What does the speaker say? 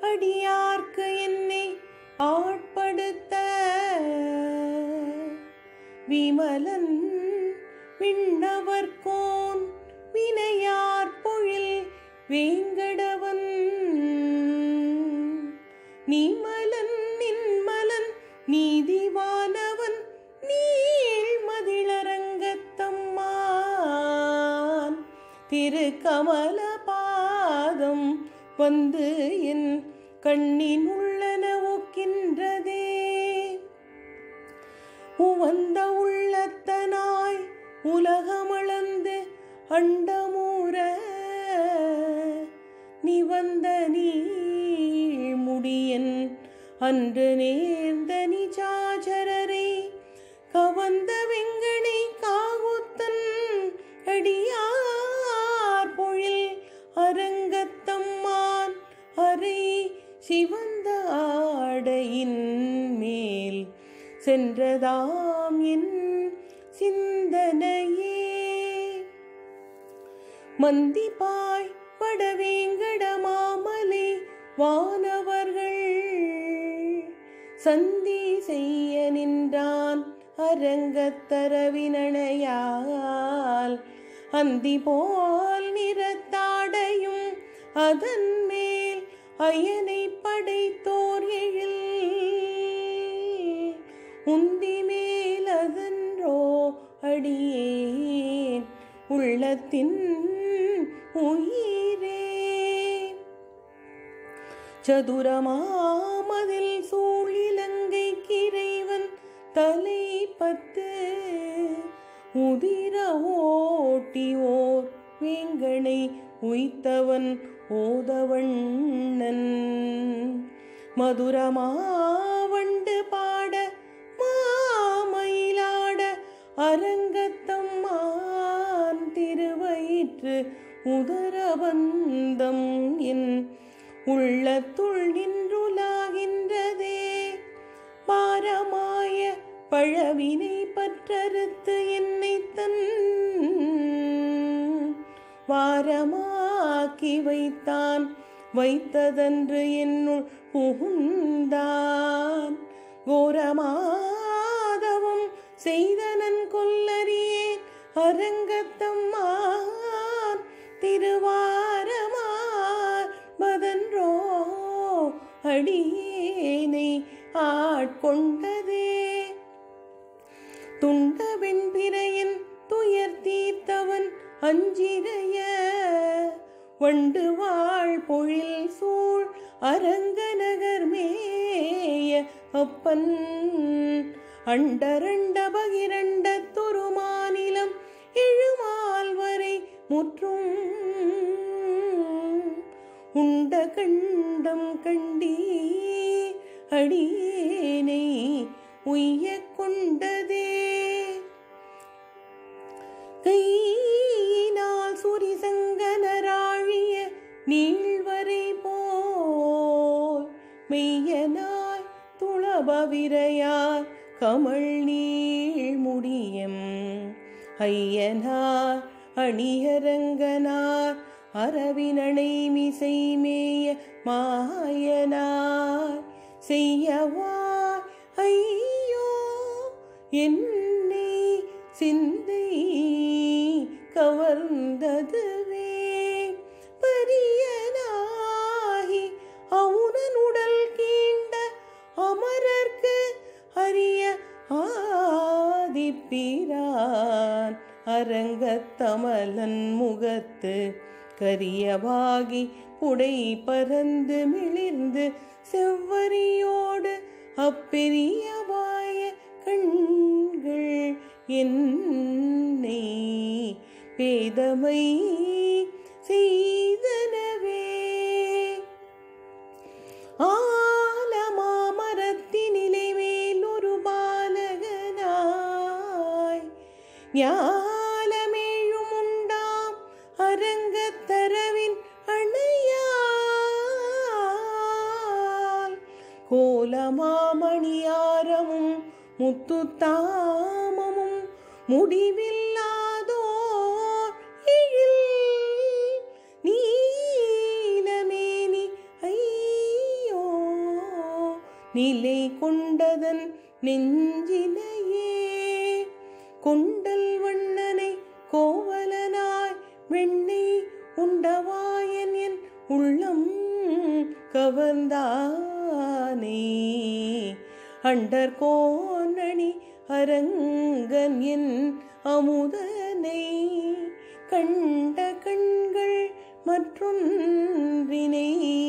அடியார்க்கு என்னை ஆட்படுத்த விமலன் விண்ணவர்கோன் வினையார் பொழில் வேங்கடவன் நீமலன் நின்மலன் நீதிவானவன் நீழ்மதிளரங்கத்தம்மான் திருக்கமல பாதம் வந்து என் கண்ணின் உள்ளன ஒக்கின்றதே உவந்த உள்ளத்தனாய் உலகமளந்து அண்டமூர நிவந்த நீழ்முடியன் அன்று நேர்ந்த நிஜாஜரரை கவந்த வெங்கனை காகுத்தன் அடியார் பொழில் அரங்கத்தம்மான் அரை சிவந்த ஆடையின் மேல் சென்றதாம் என் சிந்தனையே மந்திபாய் வடவேங்கட மாமலை வானவர்கள் சந்தி செய்ய நின்றான் அரங்கத்தரவினணையால் அந்தி போல் நிறத்தாடையும் அதன் மேல் அயனை படைத்தோர் எழில் உந்தி மேல் அதன்றோ அடியேன் உள்ளத்தின் உயிரே சதுரமாமதில் சூழிலங்கை கிரைவன் தலை பத்து உதிர ஓட்டி ஓர் வேங்கனை உய்த்தவன் ஓதவண்ணன் மதுரமாவண்டு பாட மாமயிலாட அரங்கத்தம்மான் திருவயிற்று உதரபந்தம் என் உள்ளத்துள் நின்றுலாகின்றதே பாரமாய பழவினை பற்றறுத்து என்னை தன் வாரமாக்கி வைத்தான் வைத்ததன்று என்னுள் புகுந்தான் கோரமாதவம் செய்தனன் கொல்லறியேன் அரங்கத்தம்மான் திருவாரமார் பதன்றோ அடியேனை ஆட்கொண்டதே துண்ட வெண்பிரையின் துயர் தீர்த்தவன் அஞ்சிரைய வண்டு வாழ் பொழில் சூழ் அரங்கநகர் மேய அப்பன் அண்டரண்ட பகிரண்ட துருமாநிலம் எழுமால் வரை முற்றும் உண்ட கண்டம் கண்டீ அடியேனை உய்ய கொண்டதே கையினால் சுரிசங்கனராழிய நீள்வரை போல் மெய்யனாய் துளபவிரையார் கமழ் நீள் முடியம் ஐயனார் அணியரங்கனார் அரவினணை மிசை மேய மாயனார் செய்யவா ஐயோ என்னை சிந்தை கவர்ந்ததுவே பரியனாகி அவுணன் உடல் கீண்ட அமரர்க்கு அரிய ஆதிப்பிரான் அரங்கத்தமலன் முகத்து கரியவாகி புடை பறந்து மிளிர்ந்து செவ்வரியோடு அப்பெரியவாய கண்கள் என்னை பேதமை செய்தனவே ஆலமாமரத்தினிலை மேல் ஒரு பாலகனாய் ஞாலமேழும் உண்டாம் அரங்கத்தரவின் அணையால் கோலமாமணியாரமும் முத்துத்தாமமும் முடிவில்லாதோர் எழில் நீலமேனி ஐயோ நிலை கொண்டதன் நெஞ்சினையே கொண்டல் வண்ணனை கோவலனாய் வெண்ணை உண்டவாயன் என் உள்ளம் கவர்ந்தானே அண்டர் கோனணி அரங்கன் என் அமுதனை கண்ட கண்கள் மற்றொன்றினை